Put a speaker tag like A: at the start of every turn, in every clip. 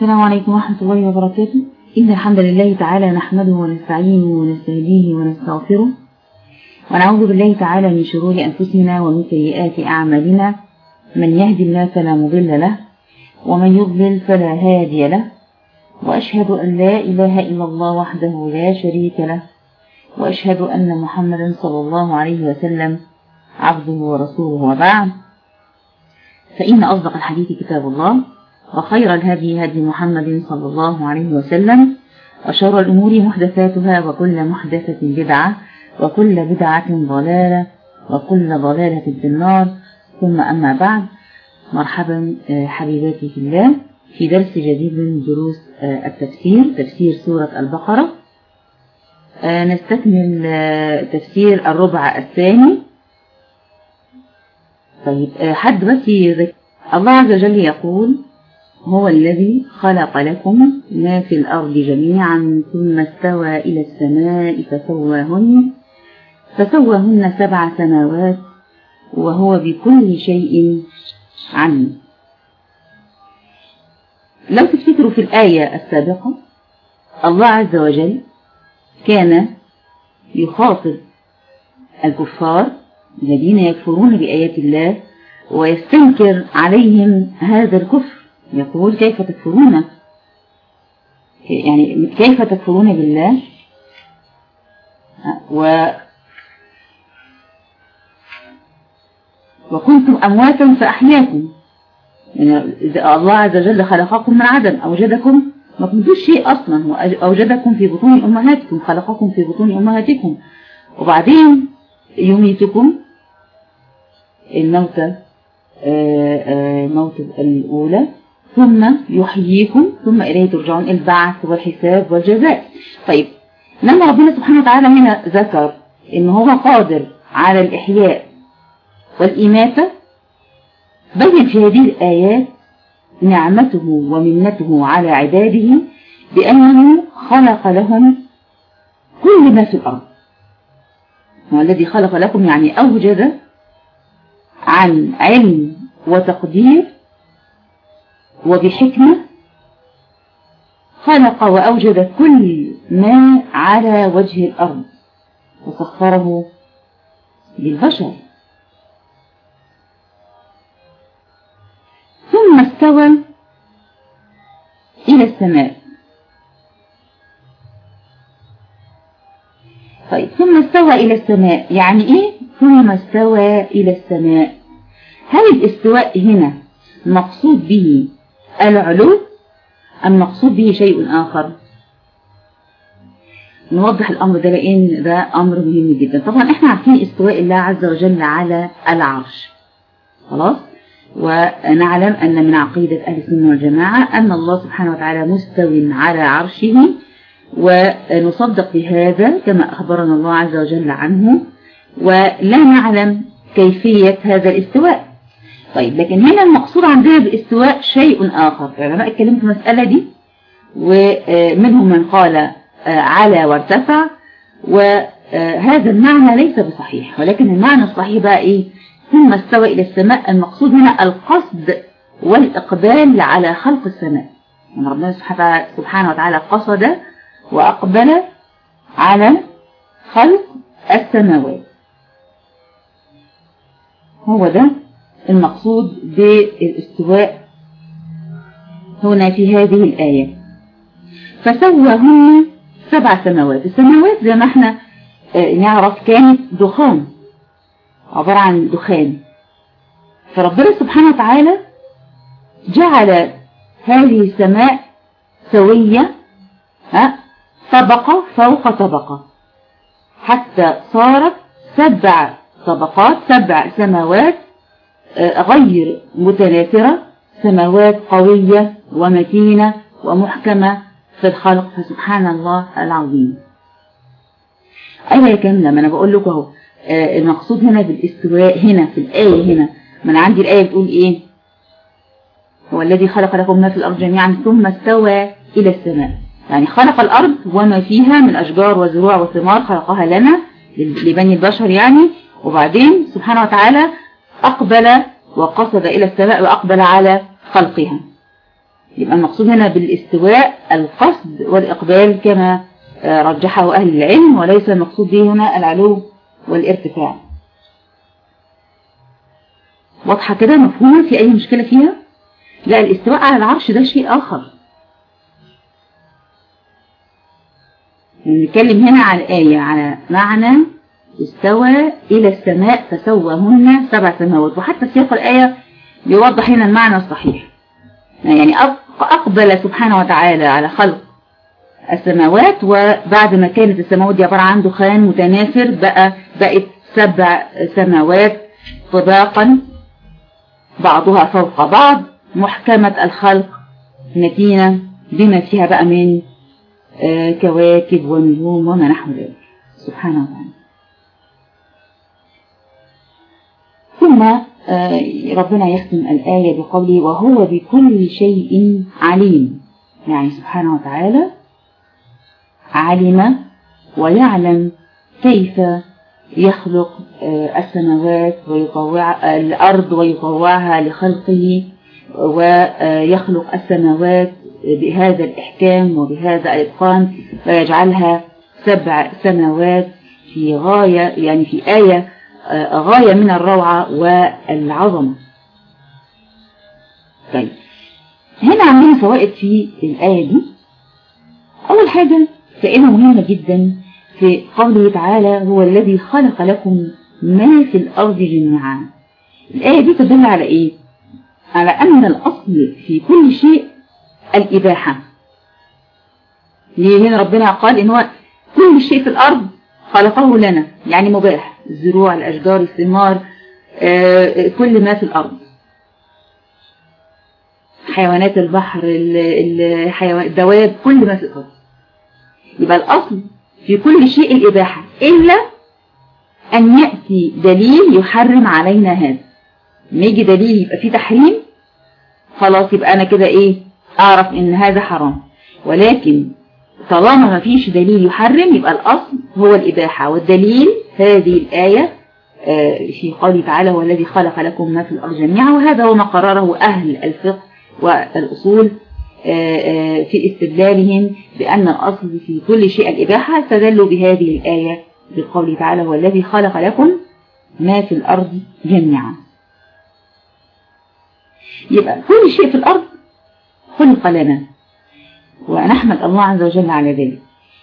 A: السلام عليكم ورحمة الله وبركاته إن الحمد لله تعالى نحمده ونستعينه ونستهديه ونستغفره ونعوذ بالله تعالى من شرور أنفسنا ومن سيئات أعمالنا من يهدي الله فلا مضل له ومن يضلل فلا هادي له وأشهد أن لا إله إلا الله وحده لا شريك له وأشهد أن محمدا صلى الله عليه وسلم عبده ورسوله وبعد فإن أصدق الحديث كتاب الله وخير الهدي هدي محمد صلى الله عليه وسلم وشر الأمور محدثاتها وكل محدثة بدعة وكل بدعة ضلالة وكل ضلالة في النار ثم أما بعد مرحبا حبيباتي في الله في درس جديد من دروس التفسير تفسير سورة البقرة نستكمل تفسير الربع الثاني طيب حد بس يذكر الله عز وجل يقول هو الذي خلق لكم ما في الأرض جميعا ثم استوى إلى السماء فسواهن فسواهن سبع سماوات وهو بكل شيء عليم لو تفتكروا في الآية السابقة الله عز وجل كان يخاطب الكفار الذين يكفرون بآيات الله ويستنكر عليهم هذا الكفر يقول كيف تكفرون يعني كيف تكفرون بالله و وكنتم أمواتا فأحياكم يعني الله عز وجل خلقكم من عدم أوجدكم ما كنتوش شيء أصلا أوجدكم في بطون أمهاتكم خلقكم في بطون أمهاتكم وبعدين يميتكم الموتى الموت الأولى ثم يحييكم ثم إليه ترجعون البعث والحساب والجزاء طيب لما ربنا سبحانه وتعالى هنا ذكر إن هو قادر على الإحياء والإماتة بين في هذه الآيات نعمته ومنته على عباده بأنه خلق لهم كل ما في الأرض هو الذي خلق لكم يعني أوجد عن علم وتقدير وبحكمة خلق وأوجد كل ما على وجه الأرض وسخره للبشر ثم استوى إلى السماء طيب ثم استوى إلى السماء يعني إيه ثم استوى إلى السماء هل الاستواء هنا مقصود به العلو أم مقصود به شيء آخر نوضح الأمر ده لأن ده أمر مهم جدا طبعا احنا عارفين استواء الله عز وجل على العرش خلاص ونعلم أن من عقيدة أهل السنة والجماعة أن الله سبحانه وتعالى مستو على عرشه ونصدق بهذا كما أخبرنا الله عز وجل عنه ولا نعلم كيفية هذا الاستواء طيب لكن هنا المقصود عندنا بالاستواء شيء آخر العلماء اتكلموا في المسألة دي ومنهم من قال على وارتفع وهذا المعنى ليس بصحيح ولكن المعنى الصحيح بقى ايه ثم استوى إلى السماء المقصود هنا القصد والإقبال على خلق السماء يعني ربنا سبحانه وتعالى قصد وأقبل على خلق السماوات هو ده المقصود بالاستواء هنا في هذه الآية فسواهن سبع سماوات السماوات زي ما احنا نعرف كانت دخان عبارة عن دخان فربنا سبحانه وتعالى جعل هذه السماء سوية طبقة فوق طبقة حتى صارت سبع طبقات سبع سماوات غير متناثرة سماوات قوية ومتينة ومحكمة في الخلق فسبحان الله العظيم أيها كاملة ما أنا بقول لكم اهو المقصود هنا بالاستواء هنا في الآية هنا ما أنا عندي الآية بتقول إيه هو الذي خلق لكم ما في الأرض جميعا ثم استوى إلى السماء يعني خلق الأرض وما فيها من أشجار وزروع وثمار خلقها لنا لبني البشر يعني وبعدين سبحانه وتعالى أقبل وقصد إلى السماء وأقبل على خلقها يبقى المقصود هنا بالاستواء القصد والإقبال كما رجحه أهل العلم وليس المقصود به هنا العلو والارتفاع واضحة كده مفهومة في أي مشكلة فيها لا الاستواء على العرش ده شيء آخر نتكلم هنا على الآية على معنى استوى إلى السماء فسوهن سبع سماوات وحتى سياق الآية يوضح هنا المعنى الصحيح يعني أقبل سبحانه وتعالى على خلق السماوات وبعد ما كانت السماوات دي عبارة عن دخان متناثر بقى بقت سبع سماوات طباقا بعضها فوق بعض محكمة الخلق متينة بما فيها بقى من كواكب ونجوم وما نحو ذلك سبحانه وتعالى ثم ربنا يختم الآية بقوله وهو بكل شيء عليم يعني سبحانه وتعالى علم ويعلم كيف يخلق السماوات ويطوع الأرض ويطوعها لخلقه ويخلق السماوات بهذا الإحكام وبهذا الإتقان ويجعلها سبع سماوات في غاية يعني في آية غاية من الروعة والعظمة طيب هنا عندنا فوائد في الآية دي أول حاجة فائدة مهمة جدا في قوله تعالى هو الذي خلق لكم ما في الأرض جميعا الآية دي تدل على إيه؟ على أن الأصل في كل شيء الإباحة ليه هنا ربنا قال إن هو كل شيء في الأرض خلقه لنا يعني مباح الزروع الأشجار الثمار آه كل ما في الأرض حيوانات البحر الحيوان الدواب كل ما في الأرض يبقى الأصل في كل شيء الإباحة إلا أن يأتي دليل يحرم علينا هذا ما يجي دليل يبقى فيه تحريم خلاص يبقى أنا كده إيه أعرف إن هذا حرام ولكن طالما ما فيش دليل يحرم يبقى الأصل هو الإباحة والدليل هذه الآية في قوله تعالى هو الذي خلق لكم ما في الأرض جميعا وهذا هو ما قرره أهل الفقه والأصول في استدلالهم بأن الأصل في كل شيء الإباحة استدلوا بهذه الآية بقوله تعالى هو الذي خلق لكم ما في الأرض جميعا يبقى كل شيء في الأرض خلق لنا ونحمد الله عز وجل على ذلك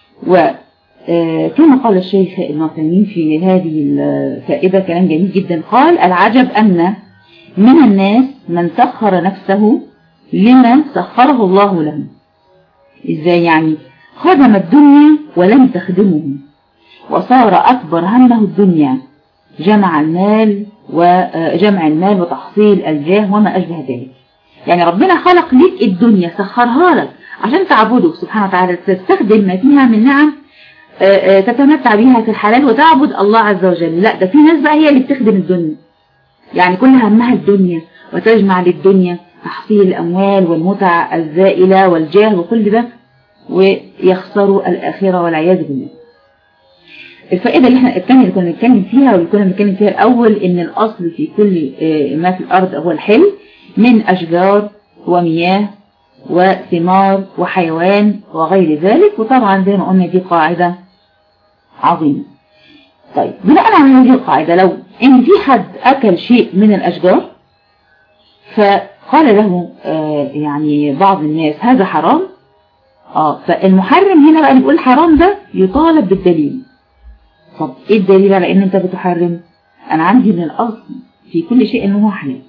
A: وكما قال الشيخ ابن عثيمين في هذه الفائدة كلام جميل جدا قال العجب أن من الناس من سخر نفسه لما سخره الله له ازاي يعني خدم الدنيا ولم تخدمه وصار أكبر همه الدنيا جمع المال وجمع المال وتحصيل الجاه وما أشبه ذلك يعني ربنا خلق لك الدنيا سخرها لك عشان تعبده سبحانه وتعالى تستخدم ما فيها من نعم تتمتع بها في الحلال وتعبد الله عز وجل لا ده في ناس بقى هي اللي بتخدم الدنيا يعني كل همها الدنيا وتجمع للدنيا تحصيل الأموال والمتع الزائلة والجاه وكل ده ويخسروا الآخرة والعياذ بالله الفائدة اللي احنا الثانية اللي كنا بنتكلم فيها واللي كنا بنتكلم فيها الأول إن الأصل في كل ما في الأرض هو الحل من أشجار ومياه وثمار وحيوان وغير ذلك وطبعا زي ما قلنا دي قاعدة عظيمة طيب بناء على هذه القاعدة لو إن في حد أكل شيء من الأشجار فقال له آه يعني بعض الناس هذا حرام اه فالمحرم هنا بقى اللي بيقول حرام ده يطالب بالدليل طب ايه الدليل على ان انت بتحرم انا عندي من الاصل في كل شيء انه هو حلال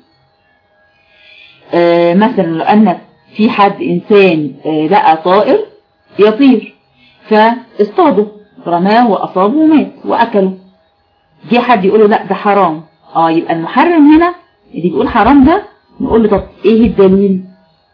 A: آه مثلا لو انك في حد انسان آه لقى طائر يطير فاصطاده رماه واصابه ومات واكله جه حد يقول له لا ده حرام اه يبقى المحرم هنا اللي بيقول حرام ده نقول له طب ايه الدليل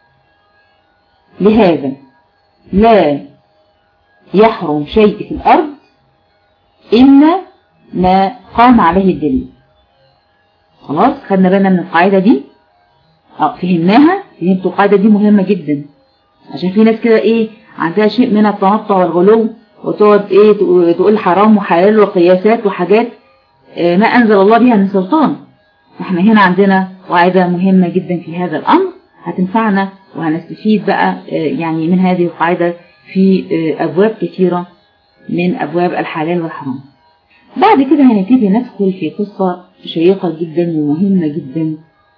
A: لهذا لا يحرم شيء في الارض إلا ما قام عليه الدليل خلاص خدنا بالنا من القاعدة دي اه فهمناها فهمتوا القاعدة دي مهمة جدا عشان في ناس كده ايه عندها شيء من التنطع والغلو وتقعد ايه تقول حرام وحلال وقياسات وحاجات اه ما انزل الله بها من سلطان احنا هنا عندنا قاعدة مهمة جدا في هذا الامر هتنفعنا وهنستفيد بقى يعني من هذه القاعدة في أبواب كثيرة من أبواب الحلال والحرام بعد كده هنبتدي ندخل في قصة شيقة جدا ومهمة جدا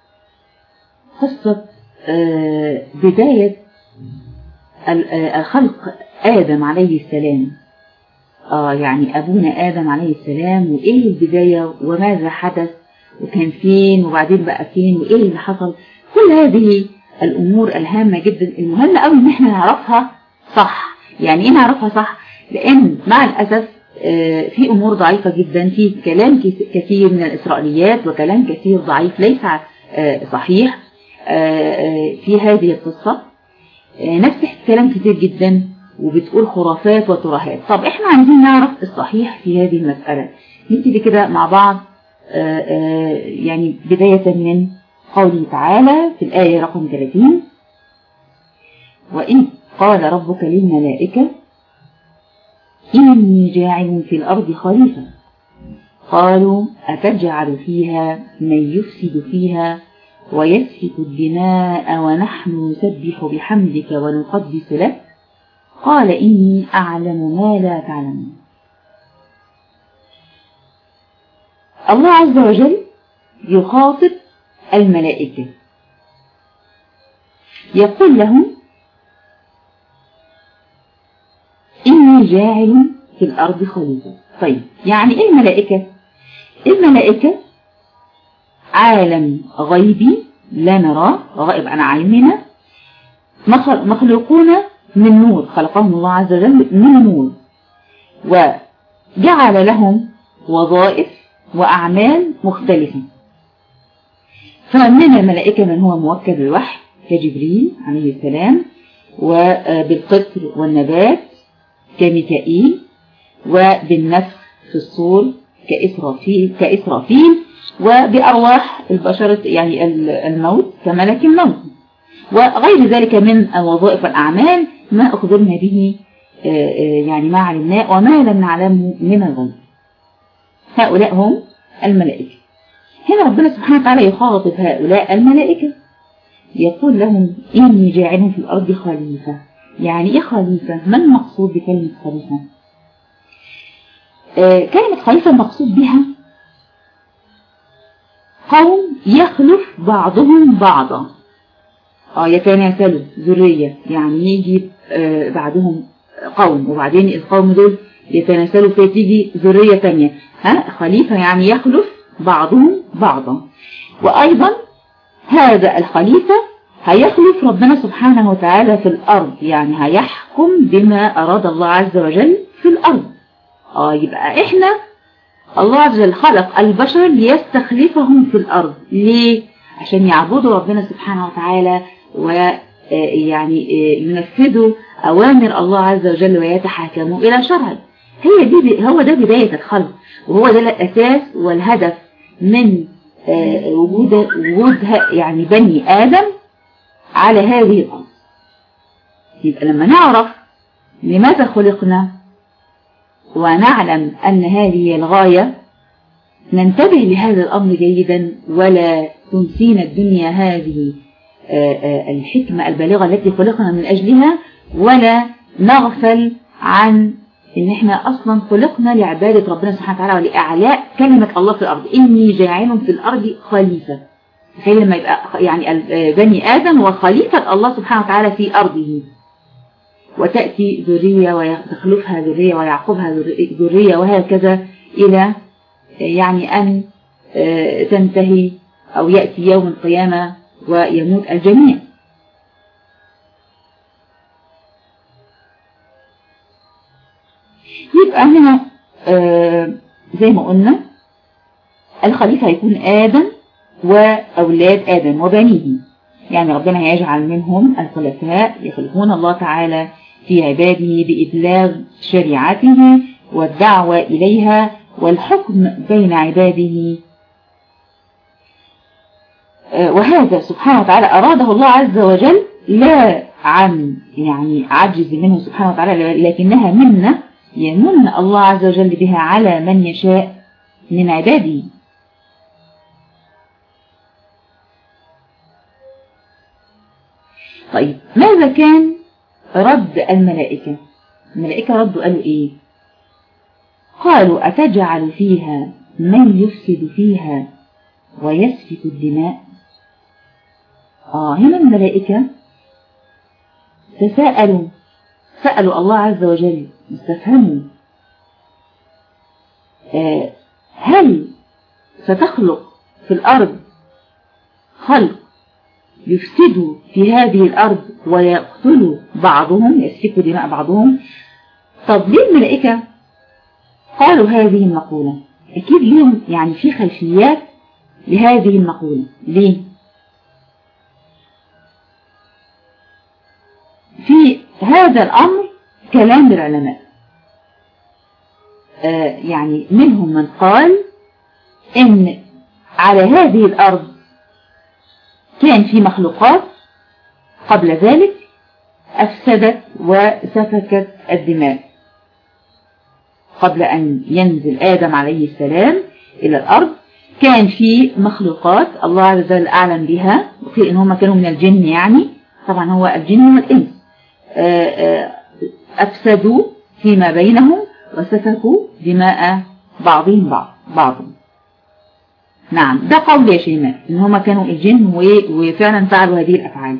A: قصة بداية الخلق آدم عليه السلام آه يعني أبونا آدم عليه السلام وإيه البداية وماذا حدث وكان فين وبعدين بقى فين وإيه اللي حصل كل هذه الأمور الهامة جدا المهم قوي إن احنا نعرفها صح يعني إيه نعرفها صح لأن مع الأسف آه في أمور ضعيفة جدا في كلام كثير من الإسرائيليات وكلام كثير ضعيف ليس آه صحيح آه في هذه القصة نفس كلام كتير جدا وبتقول خرافات وترهات طب احنا عايزين نعرف الصحيح في هذه المسألة نبتدي كده مع بعض آآ آآ يعني بداية من قوله تعالى في الآية رقم 30 وإن قال ربك للملائكة إني جاعل في الأرض خليفة قالوا أتجعل فيها من يفسد فيها ويسفك الدماء ونحن نسبح بحمدك ونقدس لك قال إني أعلم ما لا تعلمون الله عز وجل يخاطب الملائكة يقول لهم إني جاعل في الأرض خليفة طيب يعني إيه الملائكة الملائكة عالم غيبي لا نراه غائب عن عيننا مخلوقون من نور خلقهم الله عز وجل من نور وجعل لهم وظائف وأعمال مختلفة فمن الملائكة من هو موكل بالوحي كجبريل عليه السلام وبالقطر والنبات كميكائيل وبالنفخ في الصور كإسرافيل, كإسرافيل وبأرواح البشر يعني الموت كملك الموت وغير ذلك من الوظائف والأعمال ما أخبرنا به يعني ما علمناه وما لم نعلمه من الغيب هؤلاء هم الملائكة هنا ربنا سبحانه وتعالى يخاطب هؤلاء الملائكة يقول لهم إني جاعل في الأرض خليفة يعني إيه خليفة؟ ما المقصود بكلمة خليفة؟ آه كلمة خليفة المقصود بها قوم يخلف بعضهم بعضا اه يتناسلوا ذرية يعني يجي آه بعدهم قوم وبعدين القوم دول يتناسلوا فتيجي ذرية تانية ها خليفة يعني يخلف بعضهم بعضا وأيضا هذا الخليفة هيخلف ربنا سبحانه وتعالى في الأرض يعني هيحكم بما أراد الله عز وجل في الأرض آه يبقى إحنا الله عز وجل خلق البشر ليستخلفهم في الأرض ليه؟ عشان يعبدوا ربنا سبحانه وتعالى ويعني ينفذوا أوامر الله عز وجل ويتحاكموا إلى شرعه هي دي هو ده بداية الخلق وهو ده الأساس والهدف من وجود وجود يعني بني آدم على هذه الأرض يبقى لما نعرف لماذا خلقنا ونعلم أن هذه الغاية ننتبه لهذا الأمر جيدا ولا تنسينا الدنيا هذه الحكمة البالغة التي خلقنا من أجلها ولا نغفل عن ان احنا اصلا خلقنا لعبادة ربنا سبحانه وتعالى ولإعلاء كلمة الله في الارض اني جاعل في الارض خليفة تخيل لما يبقى يعني بني ادم وخليفة الله سبحانه وتعالى في ارضه وتأتي ذرية ويخلفها ذرية ويعقبها ذرية وهكذا الى يعني ان تنتهي او يأتي يوم القيامة ويموت الجميع يبقى هنا آه زي ما قلنا الخليفة هيكون آدم وأولاد آدم وبنيه يعني ربنا هيجعل منهم الخلفاء يخلفون الله تعالى في عباده بإبلاغ شريعته والدعوة إليها والحكم بين عباده آه وهذا سبحانه وتعالى أراده الله عز وجل لا عن يعني عجز منه سبحانه وتعالى لكنها منه يمن الله عز وجل بها على من يشاء من عباده طيب ماذا كان رد الملائكة الملائكة ردوا قالوا ايه قالوا أتجعل فيها من يفسد فيها ويسفك الدماء آه هنا الملائكة تساءلوا سألوا الله عز وجل استفهموا آه هل ستخلق في الأرض خلق يفسدوا في هذه الأرض ويقتلوا بعضهم يسفكوا دماء بعضهم طب ليه الملائكة قالوا هذه المقولة أكيد لهم يعني في خلفيات لهذه المقولة ليه في هذا الأمر كلام العلماء آه يعني منهم من قال إن على هذه الأرض كان في مخلوقات قبل ذلك أفسدت وسفكت الدماء قبل أن ينزل آدم عليه السلام إلى الأرض كان في مخلوقات الله عز وجل أعلم بها وقيل إن هم كانوا من الجن يعني طبعا هو الجن والإنس أفسدوا فيما بينهم وسفكوا دماء بعضهم بعض بعضهم نعم ده قول يا شيماء ان هما كانوا الجن وفعلا فعلوا هذه الافعال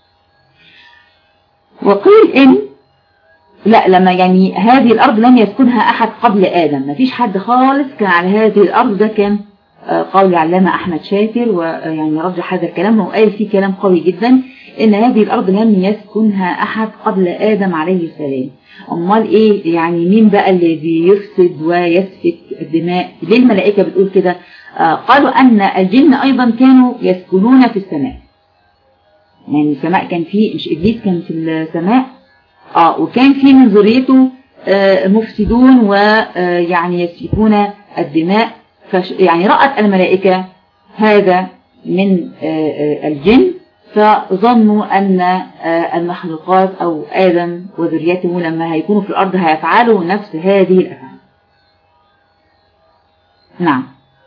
A: وقيل ان لا لما يعني هذه الارض لم يسكنها احد قبل ادم ما فيش حد خالص كان على هذه الارض ده كان قول علامة احمد شاكر ويعني رجح هذا الكلام وقال فيه كلام قوي جدا ان هذه الارض لم يسكنها احد قبل ادم عليه السلام امال ايه يعني مين بقى اللي بيفسد ويسفك الدماء ليه الملائكة بتقول كده آه قالوا ان الجن ايضا كانوا يسكنون في السماء يعني السماء كان فيه مش ابليس كان في السماء اه وكان في من ذريته آه مفسدون ويعني يسفكون الدماء يعني رأت الملائكة هذا من آه الجن فظنوا أن المخلوقات أو آدم وذريته لما هيكونوا في الأرض هيفعلوا نفس هذه الأفعال نعم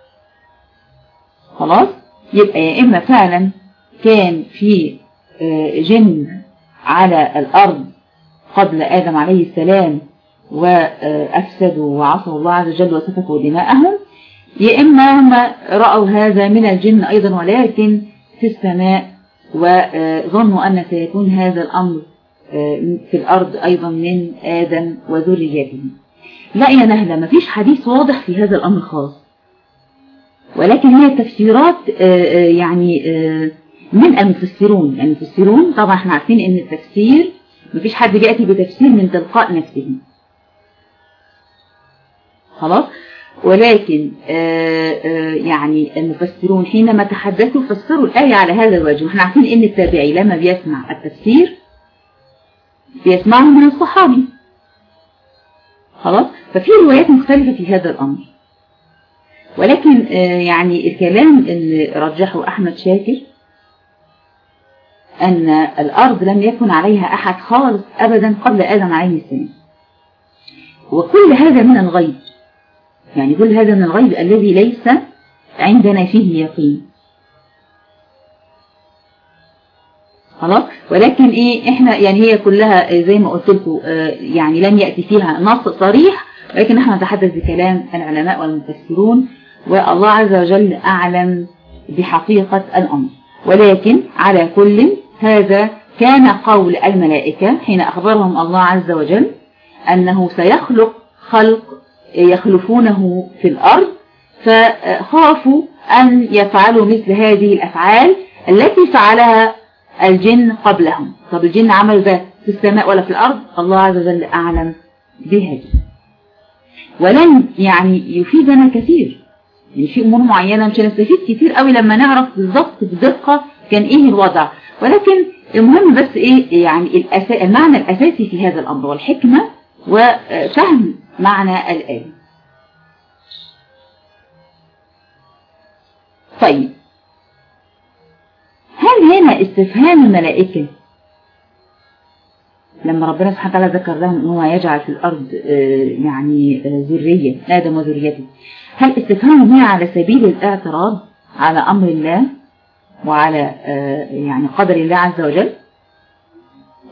A: خلاص يبقى يا إما فعلا كان في جن على الأرض قبل آدم عليه السلام وأفسدوا وعصوا الله عز وجل وسفكوا دماءهم يا إما هم رأوا هذا من الجن أيضا ولكن في السماء وظنوا أن سيكون هذا الأمر في الأرض أيضا من آدم وذريته لا يا نهلة مفيش حديث واضح في هذا الأمر خالص ولكن هي تفسيرات يعني من المفسرون المفسرون طبعا احنا عارفين ان التفسير مفيش حد بيأتي بتفسير من تلقاء نفسه خلاص ولكن آآ آآ يعني المفسرون حينما تحدثوا فسروا الآية على هذا الوجه واحنا عارفين ان التابعي لما بيسمع التفسير بيسمعه من الصحابي خلاص ففي روايات مختلفة في هذا الأمر ولكن يعني الكلام اللي رجحه أحمد شاكر أن الأرض لم يكن عليها أحد خالص أبدا قبل آدم عليه السلام وكل هذا من الغيب يعني كل هذا من الغيب الذي ليس عندنا فيه يقين خلاص ولكن ايه احنا يعني هي كلها زي ما قلت لكم يعني لم يأتي فيها نص صريح ولكن احنا نتحدث بكلام العلماء والمفسرون والله عز وجل أعلم بحقيقة الأمر ولكن على كل هذا كان قول الملائكة حين أخبرهم الله عز وجل أنه سيخلق خلق يخلفونه في الأرض فخافوا أن يفعلوا مثل هذه الأفعال التي فعلها الجن قبلهم طب الجن عملوا ده في السماء ولا في الأرض الله عز وجل أعلم بهذه ولن يعني يفيدنا كثير يعني في أمور معينة مش هنستفيد كتير قوي لما نعرف بالظبط بدقة كان إيه الوضع ولكن المهم بس إيه يعني الأسا... المعنى الأساسي في هذا الأمر والحكمة وفهم معنى الآية طيب هل هنا استفهام الملائكة لما ربنا سبحانه وتعالى ذكر لهم ان هو يجعل في الارض يعني ذرية ادم وذريته هل استفهام هنا على سبيل الاعتراض على امر الله وعلى يعني قدر الله عز وجل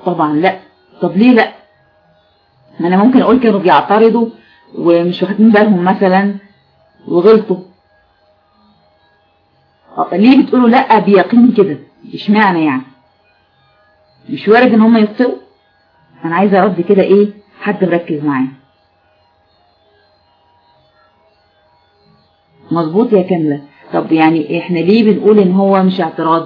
A: طبعا لا طب ليه لا ما انا ممكن اقول كانوا بيعترضوا ومش واخدين بالهم مثلا وغلطوا ليه بتقولوا لا بيقين كده اشمعنى يعني مش وارد ان هم يخطئوا انا عايزه ارد كده ايه حد مركز معايا مظبوط يا كامله طب يعني احنا ليه بنقول ان هو مش اعتراض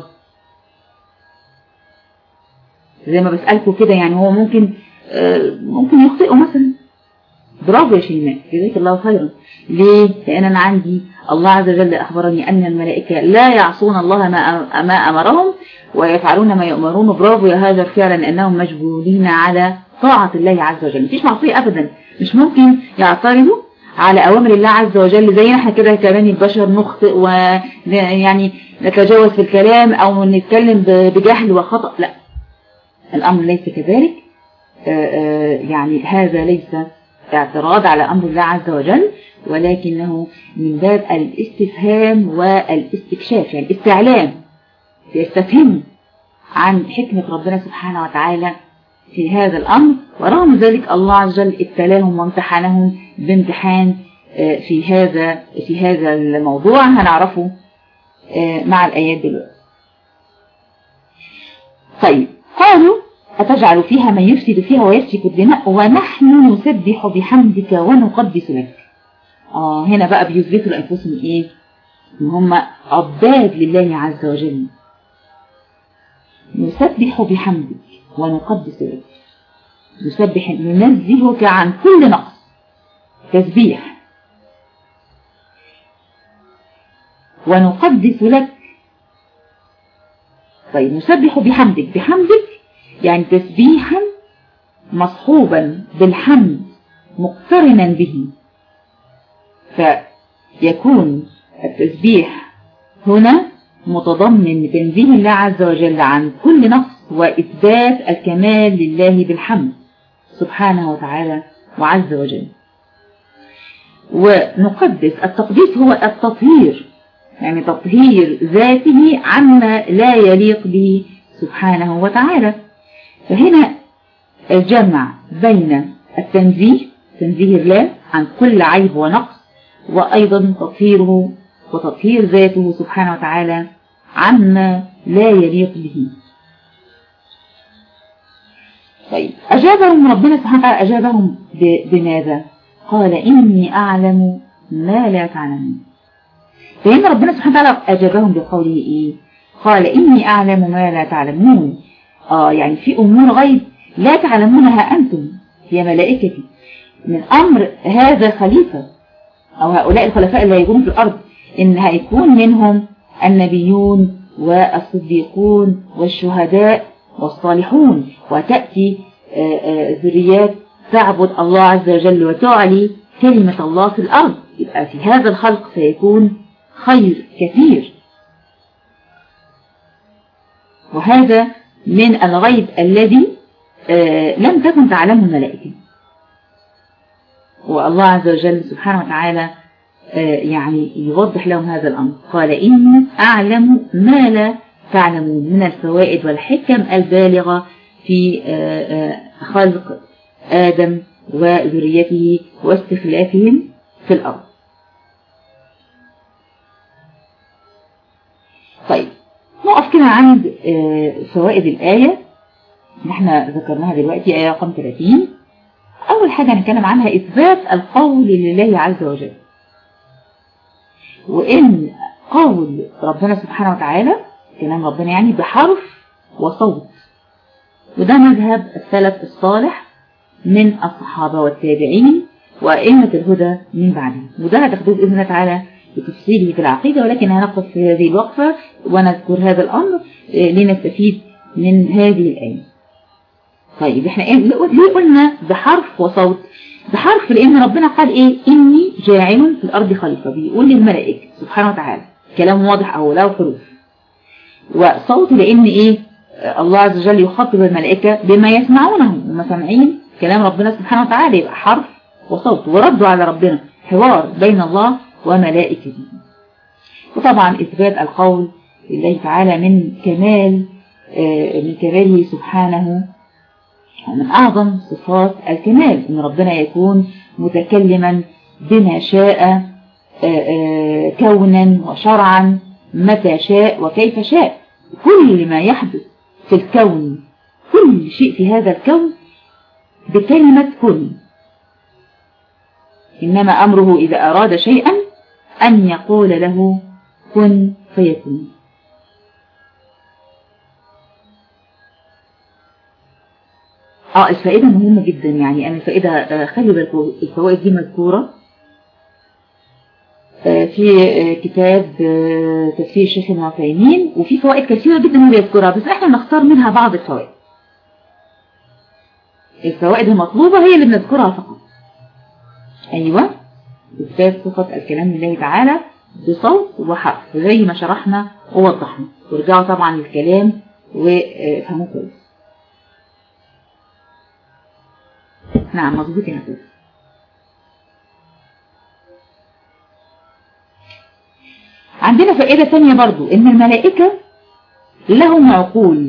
A: زي ما بسألكوا كده يعني هو ممكن آه ممكن يخطئوا مثلا برافو يا شيماء جزاك الله خيرا ليه لان انا عندي الله عز وجل اخبرني ان الملائكه لا يعصون الله ما ما امرهم ويفعلون ما يؤمرون برافو يا هاجر فعلا لانهم مجبولين على طاعه الله عز وجل مفيش معصيه ابدا مش ممكن يعترضوا على أوامر الله عز وجل زي احنا كده كمان البشر نخطئ ويعني نتجاوز في الكلام أو نتكلم بجهل وخطأ لا الأمر ليس كذلك يعني هذا ليس اعتراض على أمر الله عز وجل ولكنه من باب الاستفهام والاستكشاف يعني الاستعلام يستفهم عن حكمة ربنا سبحانه وتعالى في هذا الأمر ورغم ذلك الله عز وجل ابتلاهم وامتحنهم بامتحان في هذا في هذا الموضوع هنعرفه مع الآيات دلوقتي طيب قالوا أتجعل فيها من يفسد فيها ويسفك الدماء ونحن نسبح بحمدك ونقدس لك آه هنا بقى بيثبتوا لأنفسهم إيه إن هم عباد لله عز وجل نسبح بحمدك ونقدس لك نسبح ننزهك عن كل نقص تسبيح ونقدس لك طيب نسبح بحمدك بحمدك يعني تسبيحا مصحوبا بالحمد مقترنا به فيكون التسبيح هنا متضمن تنزيه الله عز وجل عن كل نقص وإثبات الكمال لله بالحمد سبحانه وتعالى وعز وجل ونقدس التقديس هو التطهير يعني تطهير ذاته عما لا يليق به سبحانه وتعالى فهنا الجمع بين التنزيه تنزيه الله عن كل عيب ونقص وأيضا تطهيره وتطهير ذاته سبحانه وتعالى عما لا يليق به طيب أجابهم ربنا سبحانه وتعالى أجابهم بماذا قال إني أعلم ما لا تعلمون فهنا ربنا سبحانه وتعالى أجابهم بقوله إيه قال إني أعلم ما لا تعلمون آه يعني في أمور غيب لا تعلمونها أنتم يا ملائكتي من أمر هذا خليفة أو هؤلاء الخلفاء اللي هيكونوا في الأرض إن هيكون منهم النبيون والصديقون والشهداء والصالحون وتأتي ذريات تعبد الله عز وجل وتعلي كلمة الله في الأرض يبقى في هذا الخلق سيكون خير كثير وهذا من الغيب الذي لم تكن تعلمه الملائكة والله عز وجل سبحانه وتعالى يعني يوضح لهم هذا الأمر قال إني أعلم ما لا تعلمون من الفوائد والحكم البالغة في خلق آدم وذريته واستخلافهم في الأرض طيب نقف كده عند فوائد الآية اللي احنا ذكرناها دلوقتي آية رقم 30 أول حاجة هنتكلم عنها إثبات القول لله عز وجل وإن قول ربنا سبحانه وتعالى كلام ربنا يعني بحرف وصوت وده مذهب السلف الصالح من الصحابة والتابعين وأئمة الهدى من بعدهم وده هتاخدوه بإذن الله تعالى بتفصيله في العقيدة ولكن هنقف في هذه الوقفة ونذكر هذا الأمر لنستفيد من هذه الآية طيب احنا ليه قلنا بحرف وصوت بحرف لأن ربنا قال إيه إني جاعل في الأرض خليفة بيقول للملائكة سبحانه وتعالى كلام واضح أو له حروف وصوت لأن إيه الله عز وجل يخاطب الملائكة بما يسمعونه هم سامعين كلام ربنا سبحانه وتعالى يبقى حرف وصوت وردوا على ربنا حوار بين الله وملائكته وطبعا إثبات القول لله تعالى من كمال من كماله سبحانه من أعظم صفات الكمال إن ربنا يكون متكلما بما شاء كونا وشرعا متى شاء وكيف شاء كل ما يحدث في الكون كل شيء في هذا الكون بكلمة كن إنما أمره إذا أراد شيئا أن يقول له كن فيكون اه الفائدة مهمة جدا يعني أنا الفائدة خلي بالكم الفوائد دي مذكورة في كتاب تفسير الشيخ ابن عثيمين وفي فوائد كثيرة جدا هو بيذكرها بس احنا نختار منها بعض الفوائد الفوائد المطلوبة هي اللي بنذكرها فقط ايوه إثبات صفة الكلام لله تعالى بصوت وحرف زي ما شرحنا ووضحنا وارجعوا طبعا للكلام وفهموه كويس نعم مظبوط يا هدف عندنا فائدة ثانية برضو ان الملائكة لهم عقول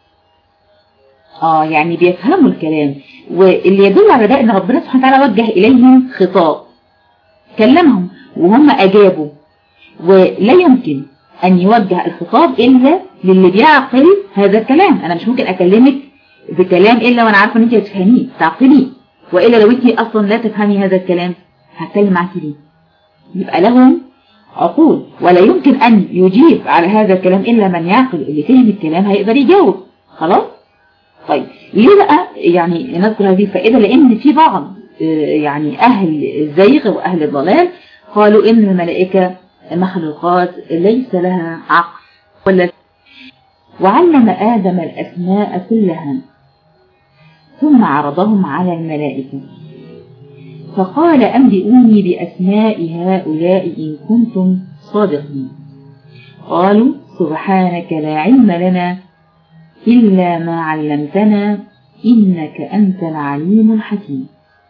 A: اه يعني بيفهموا الكلام واللي يدل على ده ان ربنا سبحانه وتعالى وجه اليهم خطاب كلمهم وهم اجابوا ولا يمكن ان يوجه الخطاب الا للي بيعقل هذا الكلام انا مش ممكن اكلمك بكلام الا وانا عارفه ان انت هتفهميه تعقليه والا لو انت اصلا لا تفهمي هذا الكلام هتكلم معاكي ليه يبقى لهم عقول ولا يمكن أن يجيب على هذا الكلام إلا من يعقل اللي فهم الكلام هيقدر يجاوب خلاص طيب ليه بقى يعني نذكر هذه الفائدة لأن في بعض يعني أهل الزيغ وأهل الضلال قالوا إن الملائكة مخلوقات ليس لها عقل ولا وعلم آدم الأسماء كلها ثم عرضهم على الملائكة فقال أنبئوني بأسماء هؤلاء إن كنتم صادقين قالوا سبحانك لا علم لنا إلا ما علمتنا إنك أنت العليم الحكيم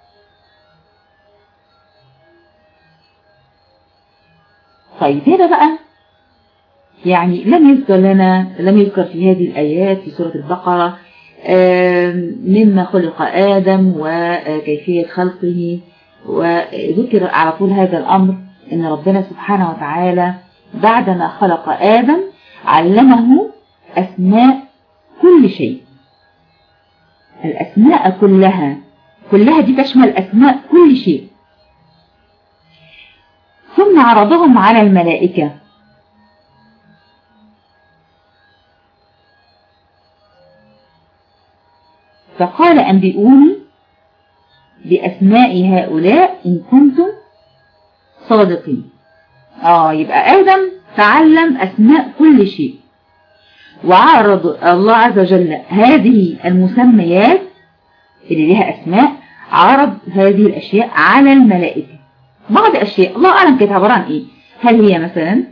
A: طيب هذا بقى يعني لم يذكر لنا لم يذكر في هذه الآيات في سورة البقرة مما خلق آدم وكيفية خلقه وذكر على طول هذا الأمر أن ربنا سبحانه وتعالى بعدما خلق آدم علمه أسماء كل شيء الأسماء كلها كلها دي تشمل أسماء كل شيء ثم عرضهم على الملائكة فقال أنبئوني بأسماء هؤلاء إن كنتم صادقين آه يبقى آدم تعلم أسماء كل شيء وعرض الله عز وجل هذه المسميات اللي لها أسماء عرض هذه الأشياء على الملائكة بعض أشياء الله أعلم كانت عبارة عن إيه هل هي مثلا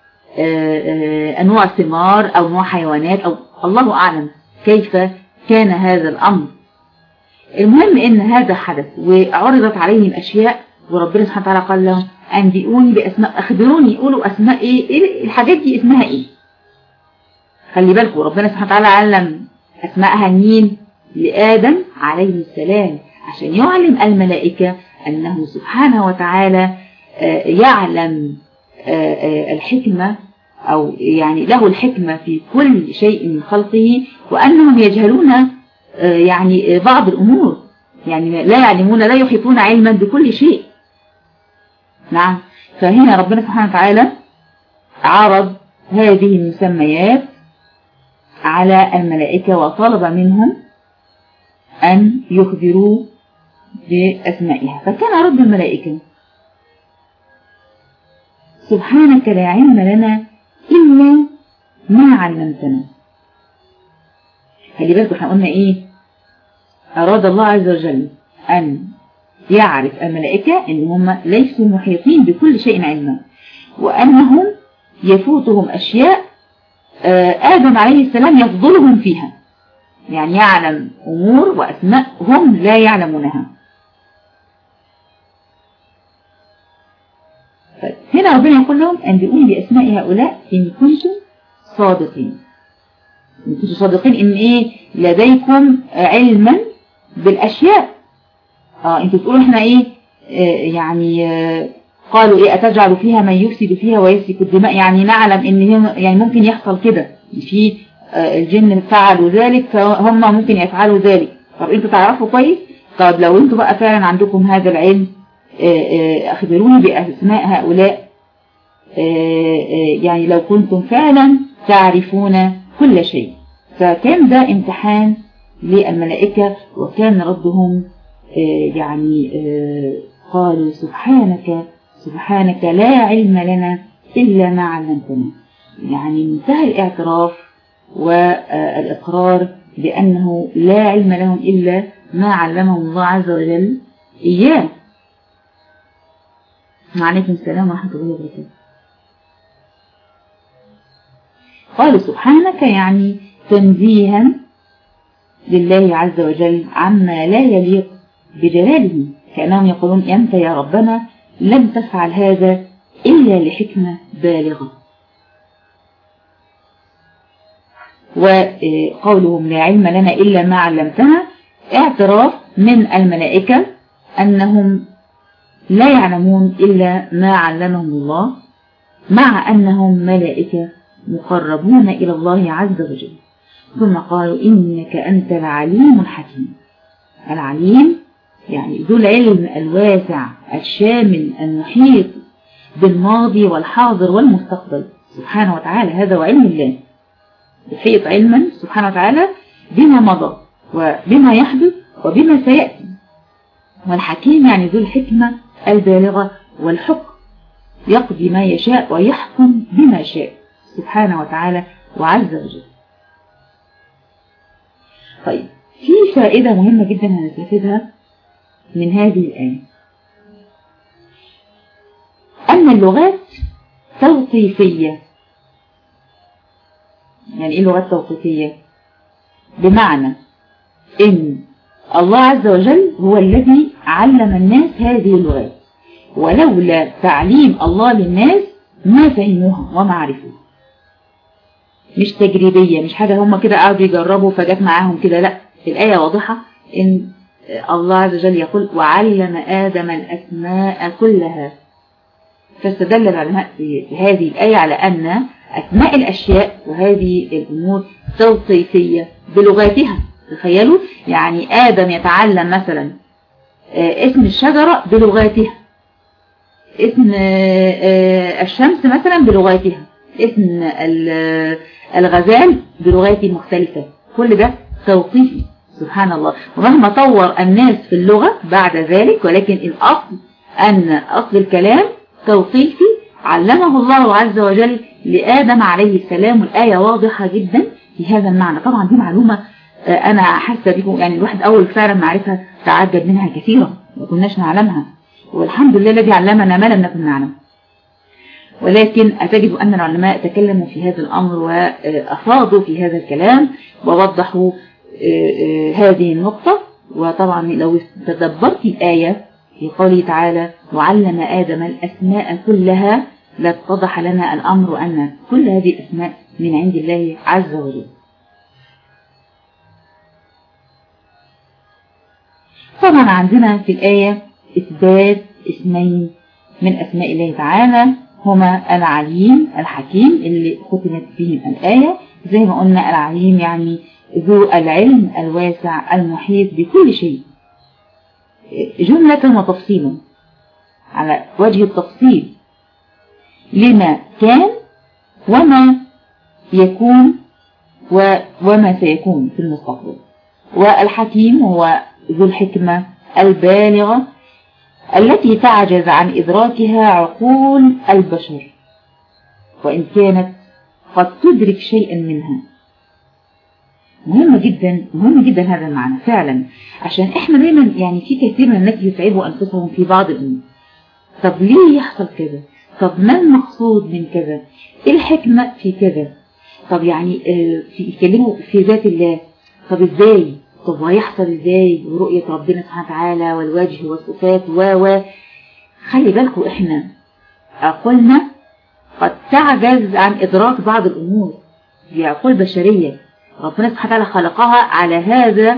A: أنواع ثمار أو نوع حيوانات أو الله أعلم كيف كان هذا الأمر المهم ان هذا حدث وعرضت عليهم اشياء وربنا سبحانه وتعالى قال لهم انبئوني باسماء اخبروني قولوا اسماء ايه, إيه الحاجات دي اسمها ايه خلي بالكم ربنا سبحانه وتعالى علم اسماءها مين لادم عليه السلام عشان يعلم الملائكة انه سبحانه وتعالى يعلم الحكمة او يعني له الحكمة في كل شيء من خلقه وانهم يجهلون يعني بعض الأمور يعني لا يعلمون لا يحيطون علما بكل شيء نعم فهنا ربنا سبحانه وتعالى عرض هذه المسميات على الملائكة وطلب منهم أن يخبروا بأسمائها فكان رد الملائكة سبحانك لا علم لنا إلا ما علمتنا خلي بالكم احنا قلنا ايه اراد الله عز وجل ان يعرف الملائكة ان هم ليسوا محيطين بكل شيء علما وانهم يفوتهم اشياء ادم عليه السلام يفضلهم فيها يعني يعلم امور واسماء هم لا يعلمونها هنا ربنا يقول لهم انبئوني باسماء هؤلاء ان كنتم صادقين كنتم صادقين ان ايه لديكم علما بالاشياء اه انتوا تقولوا احنا ايه آه يعني آه قالوا ايه اتجعل فيها من يفسد فيها ويسفك الدماء يعني نعلم ان يعني ممكن يحصل كده في آه الجن فعلوا ذلك فهم ممكن يفعلوا ذلك طب انتوا تعرفوا كويس طب لو انتوا بقى فعلا عندكم هذا العلم اخبروني باسماء هؤلاء يعني لو كنتم فعلا تعرفون كل شيء فكان ده امتحان للملائكة وكان ردهم يعني قالوا سبحانك سبحانك لا علم لنا إلا ما علمتنا يعني منتهى الاعتراف والإقرار بأنه لا علم لهم إلا ما علمهم الله عز وجل إياه وعليكم السلام ورحمة الله وبركاته قالوا سبحانك يعني تنزيها لله عز وجل عما لا يليق بجلاله كأنهم يقولون أنت يا ربنا لم تفعل هذا إلا لحكمة بالغة وقولهم لا علم لنا إلا ما علمتنا اعتراف من الملائكة أنهم لا يعلمون إلا ما علمهم الله مع أنهم ملائكة مقربون إلى الله عز وجل ثم قالوا إنك أنت العليم الحكيم العليم يعني ذو العلم الواسع الشامل المحيط بالماضي والحاضر والمستقبل سبحانه وتعالى هذا هو علم الله يحيط علما سبحانه وتعالى بما مضى وبما يحدث وبما سيأتي والحكيم يعني ذو الحكمة البالغة والحكم يقضي ما يشاء ويحكم بما شاء سبحانه وتعالى وعز وجل طيب في فائدة مهمة جدا هنستفيدها من هذه الآية أن اللغات توقيفية يعني إيه لغات توقيفية بمعنى إن الله عز وجل هو الذي علم الناس هذه اللغات ولولا تعليم الله للناس ما فهموها وما عرفوها مش تجريبية مش حاجة هم كده قعدوا يجربوا فجت معاهم كده لا الآية واضحة إن الله عز وجل يقول وعلم آدم الأسماء كلها فاستدل العلماء في هذه الآية على أن أسماء الأشياء وهذه الأمور توصيفية بلغاتها تخيلوا يعني آدم يتعلم مثلا اسم الشجرة بلغاتها اسم الشمس مثلا بلغاتها اسم الغزال بلغات مختلفة كل ده توقيفي سبحان الله ومهما طور الناس في اللغة بعد ذلك ولكن الأصل أن أصل الكلام توقيفي علمه الله عز وجل لآدم عليه السلام والآية واضحة جدا في هذا المعنى طبعا دي معلومة أنا حاسة بكم يعني الواحد أول فعلا معرفة تعجب منها كثيرا ما كناش نعلمها والحمد لله الذي علمنا ما لم نكن نعلم ولكن أتجد أن العلماء تكلموا في هذا الأمر وأفاضوا في هذا الكلام ووضحوا هذه النقطة وطبعا لو تدبرت الآية في قوله تعالى وعلم آدم الأسماء كلها لاتضح لنا الأمر أن كل هذه الأسماء من عند الله عز وجل طبعا عندنا في الآية إثبات اسمين من أسماء الله تعالى هما العليم الحكيم اللي ختمت فيهم الآية زي ما قلنا العليم يعني ذو العلم الواسع المحيط بكل شيء جملة وتفصيلا على وجه التفصيل لما كان وما يكون وما سيكون في المستقبل والحكيم هو ذو الحكمة البالغة التي تعجز عن إدراكها عقول البشر وإن كانت قد تدرك شيئا منها مهم جدا مهم جدا هذا المعنى فعلا عشان احنا دايما يعني في كثير من الناس يتعبوا انفسهم في بعض الامور طب ليه يحصل كذا طب ما المقصود من كذا ايه الحكمة في كذا طب يعني اه في يتكلموا في ذات الله طب ازاي طب وهيحصل ازاي ورؤية ربنا سبحانه وتعالى والوجه والصفات و و خلي بالكم احنا عقولنا قد تعجز عن ادراك بعض الامور دي عقول بشرية ربنا سبحانه وتعالى خلقها على هذا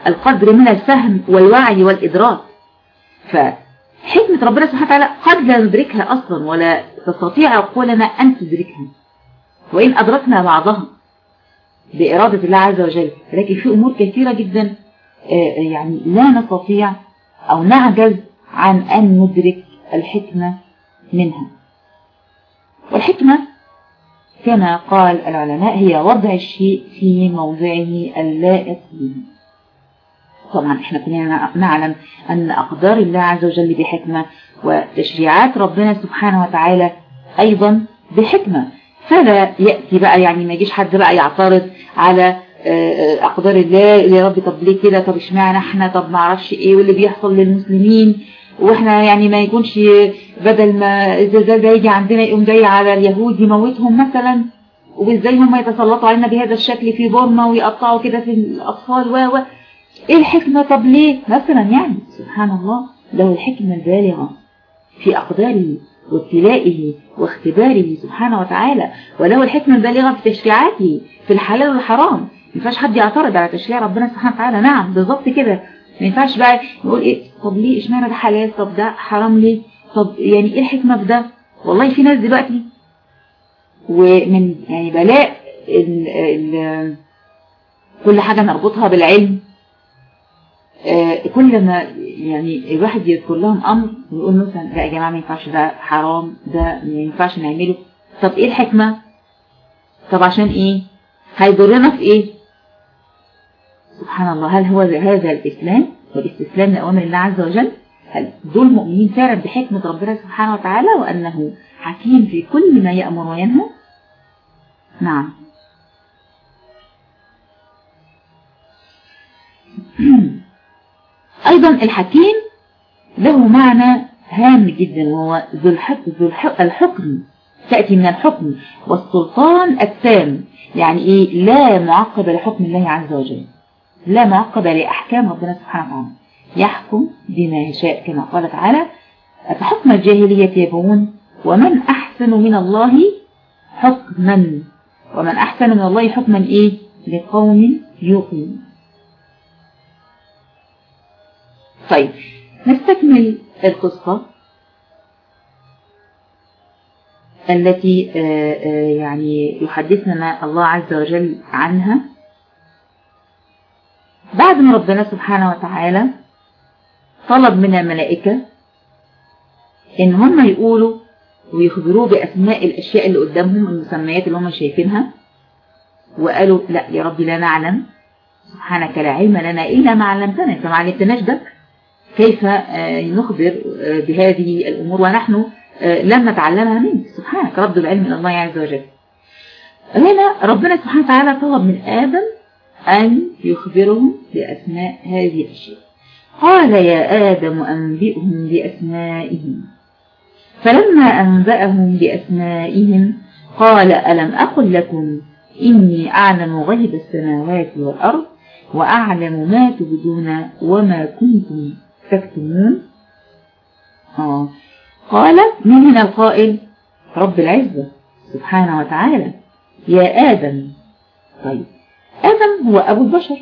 A: القدر من الفهم والوعي والإدراك فحكمة ربنا سبحانه وتعالى قد لا ندركها أصلا ولا تستطيع عقولنا أن تدركها وإن أدركنا بعضها بإرادة الله عز وجل لكن في أمور كثيرة جدا يعني لا نستطيع أو نعجز عن أن ندرك الحكمة منها والحكمة كما قال العلماء هي وضع الشيء في موضعه اللائق به طبعا احنا كلنا نعلم أن أقدار الله عز وجل بحكمة وتشريعات ربنا سبحانه وتعالى أيضا بحكمة فلا يأتي بقى يعني ما يجيش حد بقى يعترض على أقدار الله يا رب طب ليه كده طب اشمعنى احنا طب ما اعرفش ايه واللي بيحصل للمسلمين واحنا يعني ما يكونش بدل ما الزلزال ده يجي عندنا يقوم جاي على اليهود يموتهم مثلا وازاي هم يتسلطوا علينا بهذا الشكل في بورما ويقطعوا كده في الاطفال و ايه الحكمة طب ليه مثلا يعني سبحان الله له الحكمة البالغة في أقداره وابتلائه واختباره سبحانه وتعالى وله الحكمة البالغة في تشريعاته في الحلال والحرام ما ينفعش حد يعترض على تشريع ربنا سبحانه وتعالى نعم بالظبط كده ما ينفعش بقى نقول ايه طب ليه اشمعنى ده حلال طب ده حرام ليه طب يعني ايه الحكمة في ده والله في ناس دلوقتي ومن يعني بلاء ال ال كل حاجة نربطها بالعلم كل ما يعني الواحد يذكر لهم امر ويقول مثلا لا يا جماعه ما ينفعش ده حرام ده ما ينفعش نعمله طب ايه الحكمه طب عشان ايه هيضرنا في ايه سبحان الله هل هو هذا الاسلام والاستسلام لاوامر الله عز وجل هل دول مؤمنين فعلا بحكمه ربنا سبحانه وتعالى وانه حكيم في كل ما يامر وينهى نعم أيضا الحكيم له معنى هام جدا وهو ذو الحكم, ذو الحكم تأتي من الحكم والسلطان التام يعني إيه لا معقب لحكم الله عز وجل لا معقب لأحكام ربنا سبحانه وتعالى يحكم بما يشاء كما قال تعالى فحكم الجاهلية يبغون ومن أحسن من الله حكما ومن أحسن من الله حكما إيه لقوم يوقنون طيب نستكمل القصة التي يعني يحدثنا الله عز وجل عنها بعد ما ربنا سبحانه وتعالى طلب من الملائكة ان هم يقولوا ويخبروه بأسماء الأشياء اللي قدامهم المسميات اللي هم شايفينها وقالوا لا يا رب لا نعلم سبحانك لا علم لنا إلا ما علمتنا انت ما علمتناش ده كيف نخبر بهذه الأمور ونحن لم نتعلمها منك سبحانك رد العلم إلى الله عز وجل هنا ربنا سبحانه وتعالى طلب من آدم أن يخبرهم بأسماء هذه الأشياء قال يا آدم أنبئهم بأسمائهم فلما أنبأهم بأسمائهم قال ألم أقل لكم إني أعلم غيب السماوات والأرض وأعلم ما تبدون وما كنتم تكتمون آه. قال من هنا القائل رب العزة سبحانه وتعالى يا آدم طيب آدم هو أبو البشر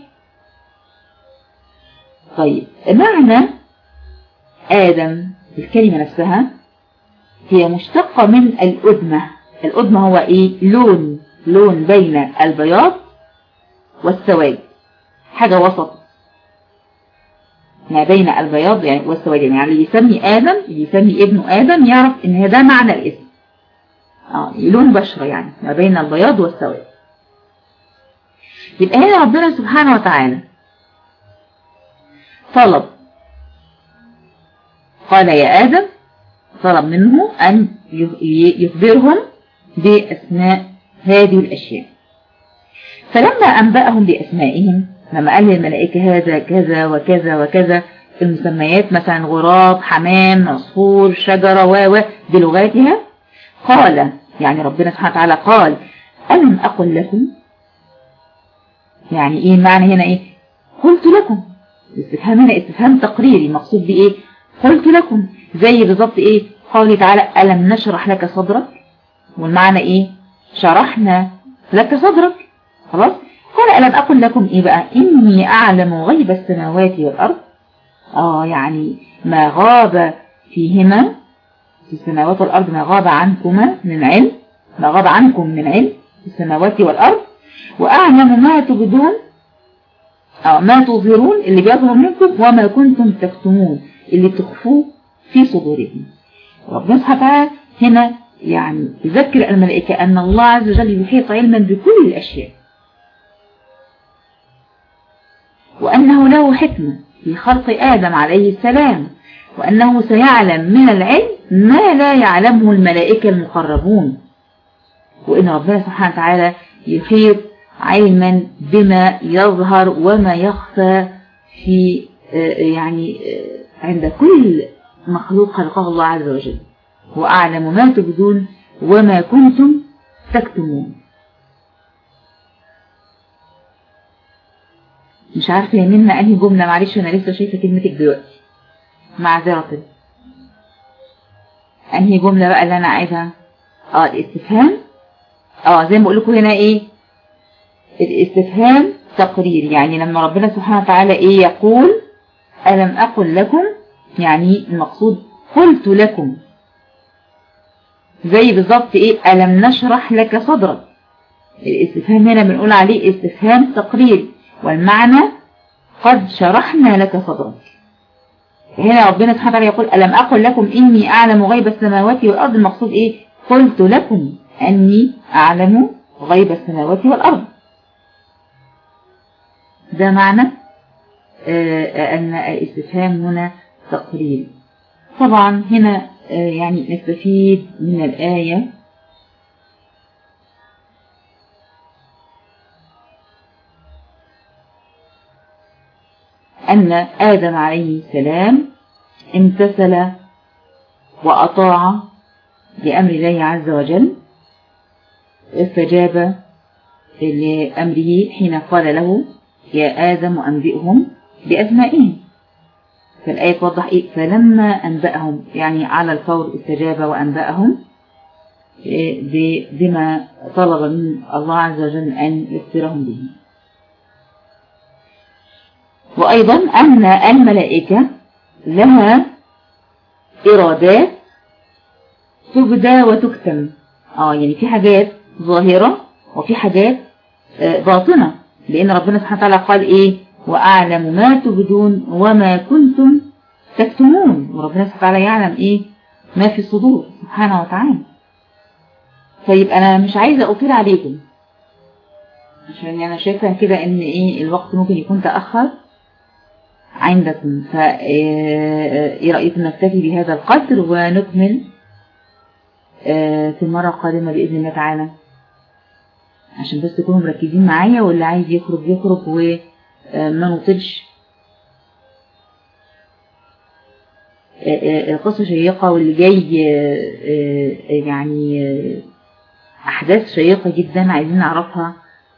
A: طيب معنى آدم الكلمة نفسها هي مشتقة من الأدمة الأدمة هو إيه لون لون بين البياض والسواد حاجة وسط ما بين البياض يعني والسواد يعني اللي يسمي آدم اللي يسمي ابنه آدم يعرف إن ده معنى الاسم آه لون بشرة يعني ما بين البياض والسواد يبقى هنا ربنا سبحانه وتعالى طلب قال يا آدم طلب منه أن يخبرهم بأسماء هذه الأشياء فلما أنبأهم بأسمائهم لما قال للملائكة هذا كذا وكذا وكذا المسميات مثلا غراب حمام عصفور شجرة و بلغاتها قال يعني ربنا سبحانه وتعالى قال ألم أقل لكم يعني إيه معنى هنا إيه قلت لكم استفهام هنا استفهام تقريري مقصود بإيه قلت لكم زي بالظبط إيه قوله تعالى ألم نشرح لك صدرك والمعنى إيه شرحنا لك صدرك خلاص قال ألم أقل لكم إيه بقى إني أعلم غيب السماوات والأرض آه يعني ما غاب فيهما في السماوات والأرض ما غاب عنكما من علم ما غاب عنكم من علم في السماوات والأرض وأعلم ما تبدون أو ما تظهرون اللي بيظهر منكم وما كنتم تكتمون اللي تخفوه في صدوركم ربنا سبحانه وتعالى هنا يعني يذكر الملائكة أن الله عز وجل يحيط علما بكل الأشياء وأنه له حكمة في خلق آدم عليه السلام وأنه سيعلم من العلم ما لا يعلمه الملائكة المقربون وإن ربنا سبحانه وتعالى يحيط علما بما يظهر وما يخفى في يعني عند كل مخلوق خلقه الله عز وجل وأعلم ما تبدون وما كنتم تكتمون مش عارفة يا منى أنهي جملة معلش أنا لسه شايفة كلمتك دلوقتي معذرة أنهي جملة بقى اللي أنا عايزها اه الاستفهام اه زي ما بقول لكم هنا ايه الاستفهام تقرير يعني لما ربنا سبحانه وتعالى ايه يقول ألم أقل لكم يعني المقصود قلت لكم زي بالظبط ايه ألم نشرح لك صدرك الاستفهام هنا بنقول عليه استفهام تقرير والمعنى قد شرحنا لك صدرك هنا ربنا سبحانه وتعالى يقول ألم أقل لكم إني أعلم غيب السماوات والأرض المقصود إيه قلت لكم أني أعلم غيب السماوات والأرض ده معنى آه أن الاستفهام هنا تقرير طبعا هنا آه يعني نستفيد من الآية أن آدم عليه السلام امتثل وأطاع لأمر الله عز وجل استجاب لأمره حين قال له يا آدم أنبئهم بأسمائهم فالآية توضح إيه فلما أنبأهم يعني على الفور استجاب وأنبأهم بما طلب من الله عز وجل أن يخبرهم به وأيضا أن الملائكة لها إرادات تبدى وتكتم آه يعني في حاجات ظاهرة وفي حاجات آه باطنة لأن ربنا سبحانه وتعالى قال إيه وأعلم ما تبدون وما كنتم تكتمون وربنا سبحانه وتعالى يعلم إيه ما في الصدور سبحانه وتعالى طيب أنا مش عايزة أطيل عليكم عشان أنا شايفة كده إن إيه الوقت ممكن يكون تأخر عندكم فإيه رأيكم نكتفي بهذا القدر ونكمل في المرة القادمة بإذن الله تعالى عشان بس تكونوا مركزين معايا واللي عايز يخرج يخرج وما نطلش قصة شيقة واللي جاي يعني أحداث شيقة جدا عايزين نعرفها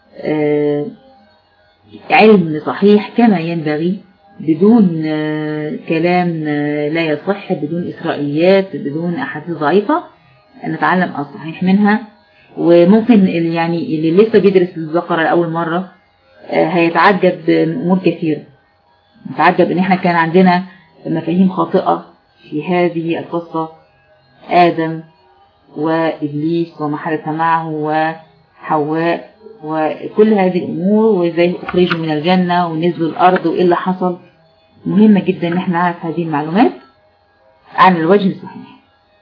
A: علم صحيح كما ينبغي بدون كلام لا يصح بدون إسرائيليات بدون أحاديث ضعيفة نتعلم الصحيح منها وممكن يعني اللي لسه بيدرس البقرة لأول مرة هيتعجب من أمور كثيرة نتعجب إن احنا كان عندنا مفاهيم خاطئة في هذه القصة آدم وإبليس وما حدث معه وحواء وكل هذه الأمور وإزاي أخرجوا من الجنة ونزلوا الأرض وإيه اللي حصل مهمة جدا إن احنا نعرف هذه المعلومات عن الوجه الصحيح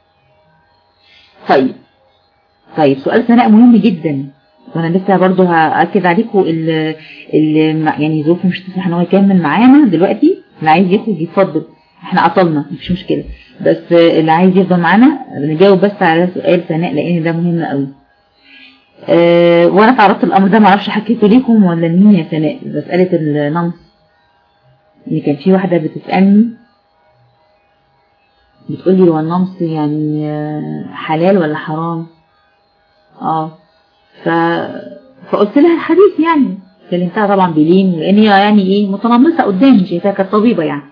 A: طيب طيب سؤال ثناء مهم جدا وانا لسه برضه هاكد عليكم ال ال يعني ظروفه مش تسمح ان هو يكمل معانا دلوقتي اللي عايز يخرج يتفضل احنا عطلنا مفيش مشكله بس اللي عايز يفضل معانا نجاوب بس على سؤال ثناء لان ده مهم قوي أه وانا تعرضت الامر ده معرفش حكيته ليكم ولا مين يا ثناء مساله النمص ان كان في واحده بتسالني بتقولي هو النمص يعني حلال ولا حرام اه ف... فقلت لها الحديث يعني كلمتها طبعا بلين لان هي يعني ايه متنمصه قدامي شايفاها كانت طبيبه يعني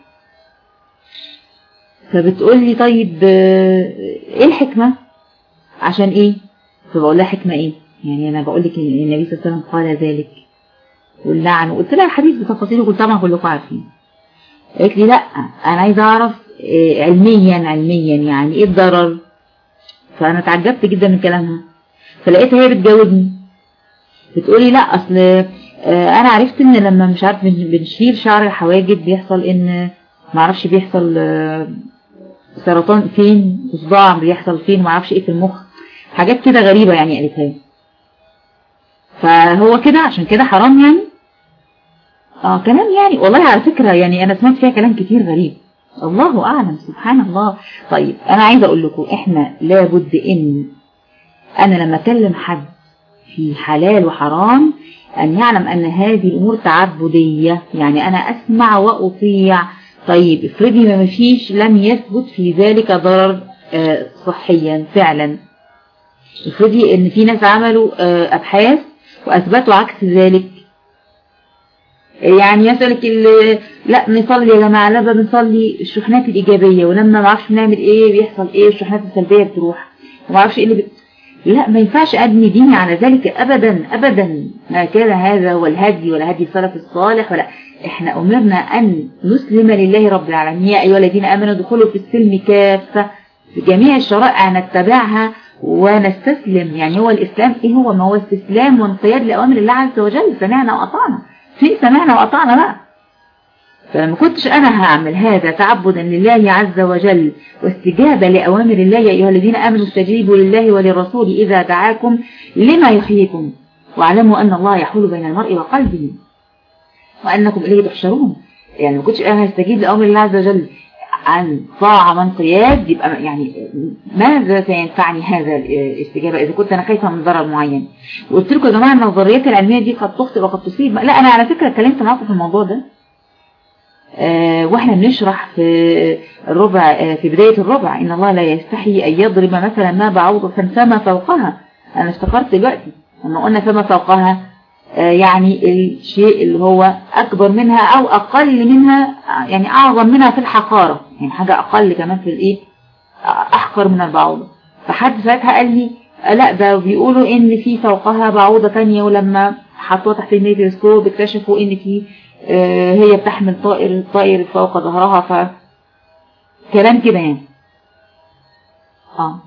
A: فبتقول لي طيب ايه الحكمه عشان ايه فبقول لها حكمه ايه يعني انا بقول لك ان النبي صلى الله عليه وسلم قال ذلك واللعن وقلت لها الحديث بتفاصيله كنت طبعا كلكم عارفين قالت لي لا انا عايزه اعرف علميا علميا يعني ايه الضرر فانا اتعجبت جدا من كلامها فلقيتها هي بتجاوبني بتقولي لا اصل انا عرفت ان لما مش عارف بنشيل شعر الحواجب بيحصل ان معرفش بيحصل سرطان فين صداع بيحصل فين معرفش ايه في المخ حاجات كده غريبة يعني قالتها لي فهو كده عشان كده حرام يعني اه كلام يعني والله على فكرة يعني انا سمعت فيها كلام كتير غريب الله اعلم سبحان الله طيب انا عايزة اقول لكم احنا لابد ان انا لما اكلم حد في حلال وحرام ان يعلم ان هذه الامور تعبدية يعني انا اسمع واطيع طيب افرضي ما مفيش لم يثبت في ذلك ضرر آه صحيا فعلا افرضي ان في ناس عملوا آه ابحاث واثبتوا عكس ذلك يعني يسألك لا نصلي يا جماعة لما بنصلي الشحنات الإيجابية ولما ما اعرفش نعمل إيه بيحصل إيه الشحنات السلبية بتروح وما اعرفش إيه اللي بت... لا ما ينفعش أبني ديني على ذلك أبدا أبدا ما كان هذا هو الهدي ولا هدي السلف الصالح ولا احنا أمرنا أن نسلم لله رب العالمين يا أيها الذين آمنوا دخلوا في السلم كافة في جميع الشرائع نتبعها ونستسلم يعني هو الإسلام إيه هو ما هو استسلام وانقياد لأوامر الله عز وجل سمعنا وأطعنا في سمعنا وأطعنا بقى فلما كنتش أنا هعمل هذا تعبدا لله عز وجل واستجابة لأوامر الله يا أيها الذين آمنوا استجيبوا لله وللرسول إذا دعاكم لما يحييكم واعلموا أن الله يحول بين المرء وقلبه وأنكم إليه تحشرون يعني ما كنتش أنا هستجيب لأمر الله عز وجل عن طاعة من قياد يبقى يعني ماذا سينفعني هذا الاستجابة إذا كنت أنا خايفة من ضرر معين وقلت لكم يا جماعة النظريات العلمية دي قد تخطئ وقد تصيب لا أنا على فكرة اتكلمت معاكم في الموضوع ده آه واحنا بنشرح في الربع آه في بداية الربع إن الله لا يستحي أن يضرب مثلا ما بعوضة فما فوقها أنا افتكرت دلوقتي لما قلنا فما فوقها يعني الشيء اللي هو أكبر منها أو أقل منها يعني أعظم منها في الحقارة يعني حاجة أقل كمان في الإيه أحقر من البعوضة فحد ساعتها قال لي لا ده بيقولوا إن في فوقها بعوضة تانية ولما حطوها تحت الميكروسكوب اكتشفوا إن في هي بتحمل طائر الطائر فوق ظهرها ف كلام كده يعني اه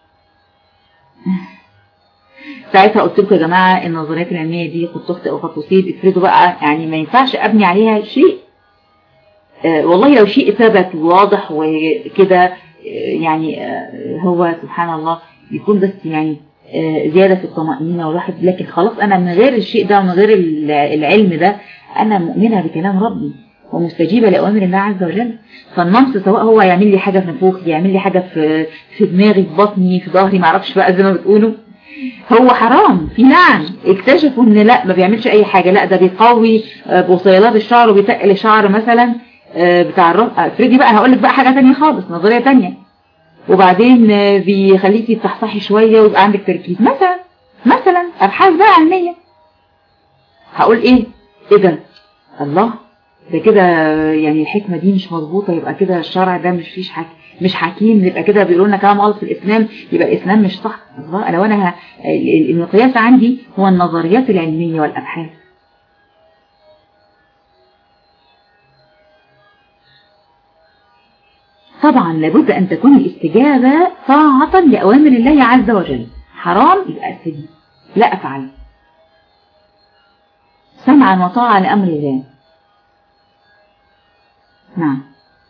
A: ساعتها قلت لكم يا جماعة النظريات العلمية دي قد تخطئ وقد تصيب افرضوا بقى يعني ما ينفعش ابني عليها شيء آه والله لو شيء ثبت وواضح وكده آه يعني آه هو سبحان الله يكون بس يعني آه زيادة في الطمأنينة والواحد لكن خلاص انا من غير الشيء ده ومن غير العلم ده انا مؤمنة بكلام ربي ومستجيبة لأوامر الله عز وجل فالنمص سواء هو يعمل لي حاجة في نفوخي يعمل لي حاجة في في دماغي في بطني في ظهري معرفش بقى زي ما بتقولوا هو حرام في لعن اكتشفوا ان لا ما بيعملش اي حاجة لا ده بيقوي بوصيلات الشعر وبيتقل الشعر مثلا بتاع الرأس افرضي بقى هقول لك بقى حاجة تانية خالص نظرية تانية وبعدين بيخليكي تصحصحي شوية ويبقى عندك تركيز مثلا مثلا ابحاث بقى علمية هقول ايه ايه ده الله ده كده يعني الحكمة دي مش مظبوطة يبقى كده الشرع ده مش فيش حاجة مش حكيم يبقى كده بيقولوا لنا كلام غلط في الإسلام يبقى الإسلام مش صح لو أنا المقياس عندي هو النظريات العلمية والأبحاث طبعا لابد أن تكون الاستجابة طاعة لأوامر الله عز وجل حرام يبقى استجيب لا أفعل سمعا وطاعة لأمر الله نعم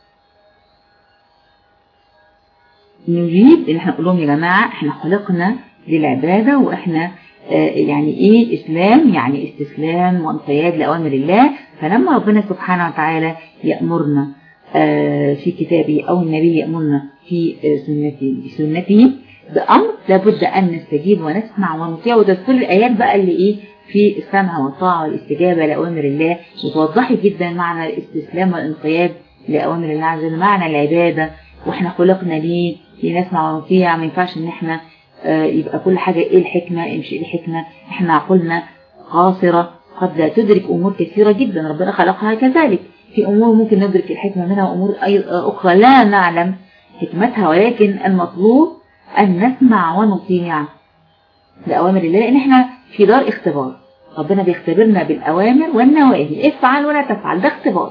A: نجيب ان احنا نقول لهم يا جماعة احنا خلقنا للعبادة واحنا اه يعني ايه اسلام يعني استسلام وانقياد لأوامر الله فلما ربنا سبحانه وتعالى يأمرنا اه في كتابه او النبي يأمرنا في سنته, سنته بأمر لابد أن نستجيب ونسمع ونطيع وده كل الآيات بقى اللي ايه في السمع والطاعة والاستجابة لأوامر الله وتوضحي جدا معنى الاستسلام والانقياد لأوامر الله عز وجل معنى العبادة واحنا خلقنا ليه لنسمع ونطيع ما ينفعش ان احنا اه يبقى كل حاجة ايه الحكمة ايه مش ايه الحكمة احنا عقولنا قاصرة قد لا تدرك امور كثيرة جدا ربنا خلقها كذلك في امور ممكن ندرك الحكمة منها وامور اخرى لا نعلم حكمتها ولكن المطلوب ان نسمع ونطيع لأوامر الله لان احنا في دار اختبار ربنا بيختبرنا بالأوامر والنواهي افعل ولا تفعل ده اختبار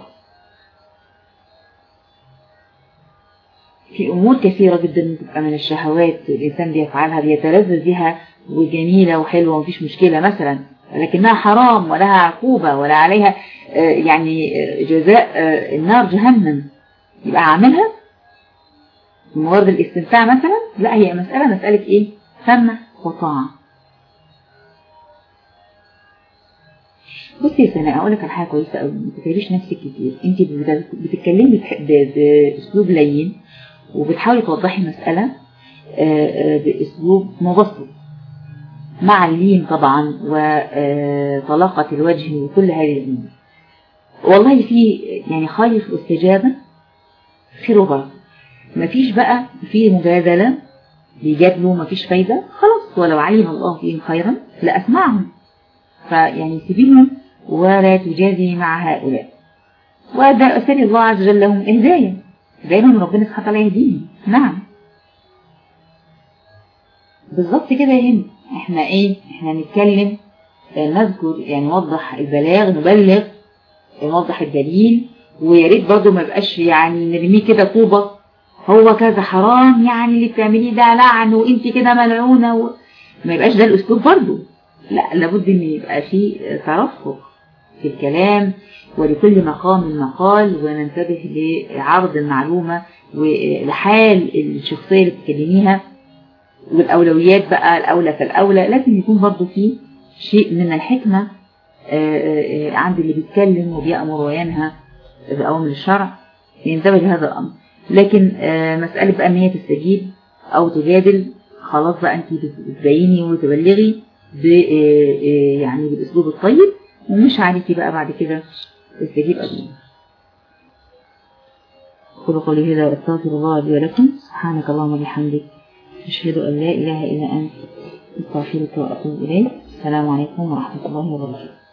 A: في أمور كثيرة جدا بتبقى من الشهوات الإنسان بيفعلها بيتلذذ بها وجميلة وحلوة ومفيش مشكلة مثلا لكنها حرام ولها عقوبة ولا عليها يعني جزاء النار جهنم يبقى عاملها مجرد الاستمتاع مثلا لا هي مسألة مسألة ايه سمع وطاعة بصي يا سناء اقول لك على حاجه كويسه قوي ما تتعبيش نفسك كتير انت بتتكلمي باسلوب لين وبتحاولي توضحي مساله باسلوب مبسط مع اللين طبعا وطلاقه الوجه وكل هذه الامور والله في يعني خير في الاستجابه خير وبركه مفيش بقى في مجادله بيجادلوا مفيش فايده خلاص ولو علم الله فيهم خيرا لاسمعهم فيعني سيبيهم ولا تجازي مع هؤلاء وده أسأل الله عز وجل لهم الهداية دايما ربنا سبحانه وتعالى يهديهم نعم بالظبط كده يا هند احنا ايه احنا نتكلم نذكر يعني نوضح البلاغ نبلغ نوضح الدليل ويا ريت برضه ما يبقاش يعني نرميه كده طوبة هو كذا حرام يعني اللي بتعمليه ده لعن وانت كده ملعونة و... ما يبقاش ده الاسلوب برضه لا لابد ان يبقى في ترفق في الكلام ولكل مقام مقال وننتبه لعرض المعلومة ولحال الشخصية اللي بتكلميها والأولويات بقى الأولى فالأولى لازم يكون برضو في شيء من الحكمة عند اللي بيتكلم وبيأمر وينهى بأوامر الشرع ينتبه لهذا الأمر لكن مسألة بقى ان هي تستجيب أو تجادل خلاص بقى أنت بتبيني وتبلغي يعني بالاسلوب الطيب ومش عليكي بقى بعد كده تستجيب أبنى قولوا قولي هذا واستغفر الله لي ولكم سبحانك اللهم وبحمدك أشهد أن لا إله إلا أنت استغفرك وأتوب إليك السلام عليكم ورحمة الله وبركاته